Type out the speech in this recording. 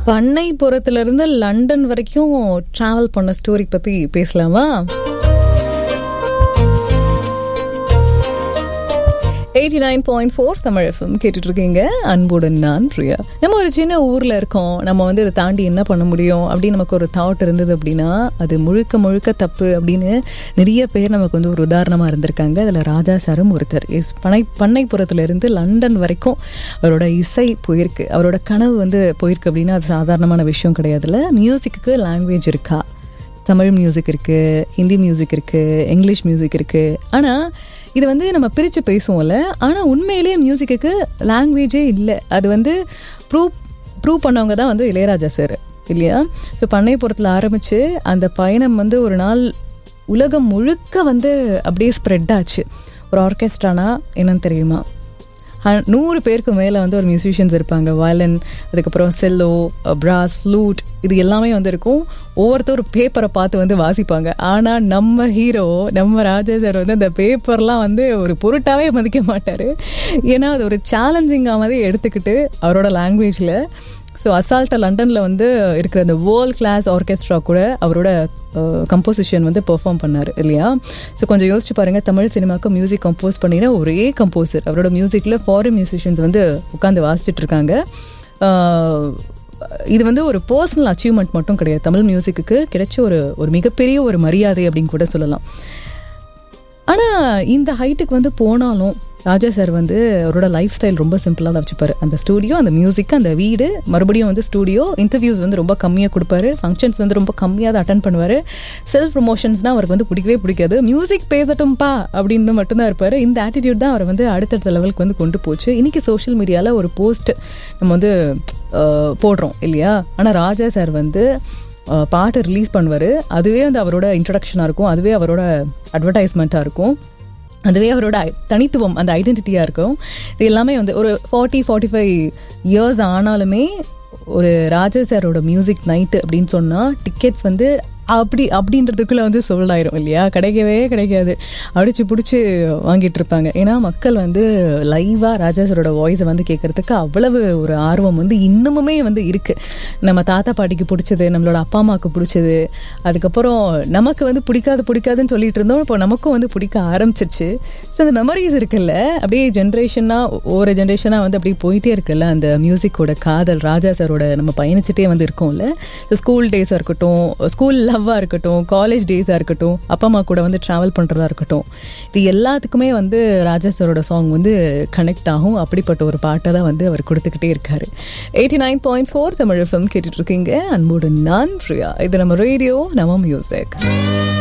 பண்ணைப்புறத்துல இருந்து லண்டன் வரைக்கும் டிராவல் பண்ண ஸ்டோரி பத்தி பேசலாமா eighty nine point four Tamil FM கேட்டுட்டு இருக்கீங்க அன்புடன் நான் பிரியா நம்ம ஒரு சின்ன ஊரில் இருக்கோம் நம்ம வந்து இதை தாண்டி என்ன பண்ண முடியும் அப்படின்னு நமக்கு ஒரு தாட் இருந்தது அப்படின்னா அது முழுக்க முழுக்க தப்பு அப்படின்னு நிறைய பேர் நமக்கு வந்து ஒரு உதாரணமாக இருந்திருக்காங்க அதில் ராஜா சாரும் ஒருத்தர் எஸ் பனை பண்ணைப்புறத்துல இருந்து லண்டன் வரைக்கும் அவரோட இசை போயிருக்கு அவரோட கனவு வந்து போயிருக்கு அப்படின்னா அது சாதாரணமான விஷயம் கிடையாதுல்ல மியூசிக்கு லாங்குவேஜ் இருக்கா தமிழ் மியூசிக் இருக்குது ஹிந்தி மியூசிக் இருக்குது இங்கிலீஷ் மியூசிக் இருக்குது ஆனால் இது வந்து நம்ம பிரித்து பேசுவோம்ல ஆனால் உண்மையிலேயே மியூசிக்கு லாங்குவேஜே இல்லை அது வந்து ப்ரூவ் ப்ரூவ் பண்ணவங்க தான் வந்து இளையராஜா சார் இல்லையா ஸோ பண்ணைப்புறத்தில் ஆரம்பித்து அந்த பயணம் வந்து ஒரு நாள் உலகம் முழுக்க வந்து அப்படியே ஸ்ப்ரெட் ஆச்சு ஒரு ஆர்கெஸ்ட்ரானா என்னன்னு தெரியுமா நூறு பேருக்கு மேலே வந்து ஒரு மியூசிஷியன்ஸ் இருப்பாங்க வயலன் அதுக்கப்புறம் செல்லோ பிராஸ் லூட் இது எல்லாமே வந்து இருக்கும் ஒவ்வொருத்தர் ஒரு பேப்பரை பார்த்து வந்து வாசிப்பாங்க ஆனால் நம்ம ஹீரோ நம்ம ராஜா சார் வந்து அந்த பேப்பர்லாம் வந்து ஒரு பொருட்டாவே மதிக்க மாட்டார் ஏன்னா அது ஒரு சேலஞ்சிங்காக மாதிரி எடுத்துக்கிட்டு அவரோட லாங்குவேஜில் ஸோ அசால்ட்டாக லண்டனில் வந்து இருக்கிற அந்த வேர்ல்ட் கிளாஸ் ஆர்கெஸ்ட்ரா கூட அவரோட கம்போசிஷன் வந்து பெர்ஃபார்ம் பண்ணார் இல்லையா ஸோ கொஞ்சம் யோசிச்சு பாருங்கள் தமிழ் சினிமாவுக்கு மியூசிக் கம்போஸ் பண்ணினா ஒரே கம்போசர் அவரோட மியூசிக்கில் ஃபாரின் மியூசிஷியன்ஸ் வந்து உட்காந்து வாசிச்சுட்டு இருக்காங்க இது வந்து ஒரு பர்சனல் அச்சீவ்மெண்ட் மட்டும் கிடையாது தமிழ் மியூசிக்கு கிடைச்ச ஒரு ஒரு மிகப்பெரிய ஒரு மரியாதை அப்படின்னு கூட சொல்லலாம் ஆனால் இந்த ஹைட்டுக்கு வந்து போனாலும் ராஜா சார் வந்து அவரோட லைஃப் ஸ்டைல் ரொம்ப சிம்பிளாக தான் வச்சுப்பார் அந்த ஸ்டூடியோ அந்த மியூசிக் அந்த வீடு மறுபடியும் வந்து ஸ்டூடியோ இன்டர்வியூஸ் வந்து ரொம்ப கம்மியாக கொடுப்பாரு ஃபங்க்ஷன்ஸ் வந்து ரொம்ப கம்மியாக தான் அட்டன் பண்ணுவார் செல்ஃப் ப்ரொமோஷன்ஸ்னால் அவருக்கு வந்து பிடிக்கவே பிடிக்காது மியூசிக் பேசட்டும்பா அப்படின்னு மட்டும்தான் இருப்பார் இந்த ஆட்டிடியூட் தான் அவரை வந்து அடுத்தடுத்த லெவலுக்கு வந்து கொண்டு போச்சு இன்றைக்கி சோஷியல் மீடியாவில் ஒரு போஸ்ட் நம்ம வந்து போடுறோம் இல்லையா ஆனால் ராஜா சார் வந்து பாட்டு ரிலீஸ் பண்ணுவார் அதுவே வந்து அவரோட இன்ட்ரடக்ஷனாக இருக்கும் அதுவே அவரோட அட்வர்டைஸ்மெண்ட்டாக இருக்கும் அதுவே அவரோட தனித்துவம் அந்த ஐடென்டிட்டியாக இருக்கும் இது எல்லாமே வந்து ஒரு ஃபார்ட்டி ஃபார்ட்டி ஃபைவ் இயர்ஸ் ஆனாலுமே ஒரு ராஜா சாரோட மியூசிக் நைட்டு அப்படின்னு சொன்னால் டிக்கெட்ஸ் வந்து அப்படி அப்படின்றதுக்குள்ளே வந்து சோல்ட் ஆயிரும் இல்லையா கிடைக்கவே கிடைக்காது அடிச்சு பிடிச்சி வாங்கிட்டு இருப்பாங்க ஏன்னா மக்கள் வந்து லைவாக ராஜாசரோட வாய்ஸை வந்து கேட்குறதுக்கு அவ்வளவு ஒரு ஆர்வம் வந்து இன்னமுமே வந்து இருக்குது நம்ம தாத்தா பாட்டிக்கு பிடிச்சது நம்மளோட அப்பா அம்மாவுக்கு பிடிச்சது அதுக்கப்புறம் நமக்கு வந்து பிடிக்காது பிடிக்காதுன்னு சொல்லிட்டு இருந்தோம் இப்போ நமக்கும் வந்து பிடிக்க ஆரம்பிச்சிருச்சு ஸோ அந்த மெமரிஸ் இருக்குல்ல அப்படியே ஜென்ரேஷனாக ஒவ்வொரு ஜென்ரேஷனாக வந்து அப்படியே போயிட்டே இருக்குல்ல அந்த மியூசிக்கோட காதல் ராஜா சாரோட நம்ம பயணிச்சுட்டே வந்து இருக்கோம்ல ஸ்கூல் டேஸாக இருக்கட்டும் ஸ்கூல் லவ்வாக இருக்கட்டும் காலேஜ் டேஸாக இருக்கட்டும் அப்பா அம்மா கூட வந்து ட்ராவல் பண்ணுறதா இருக்கட்டும் இது எல்லாத்துக்குமே வந்து ராஜா சாரோட சாங் வந்து கனெக்ட் ஆகும் அப்படிப்பட்ட ஒரு பாட்டை தான் வந்து அவர் கொடுத்துக்கிட்டே இருக்காரு eighty nine point four Tamil FM கேட்டுட்டு இருக்கீங்க அன்போடு நான் ஃப்ரியா இது நம்ம ரேடியோ நம்ம மியூசிக்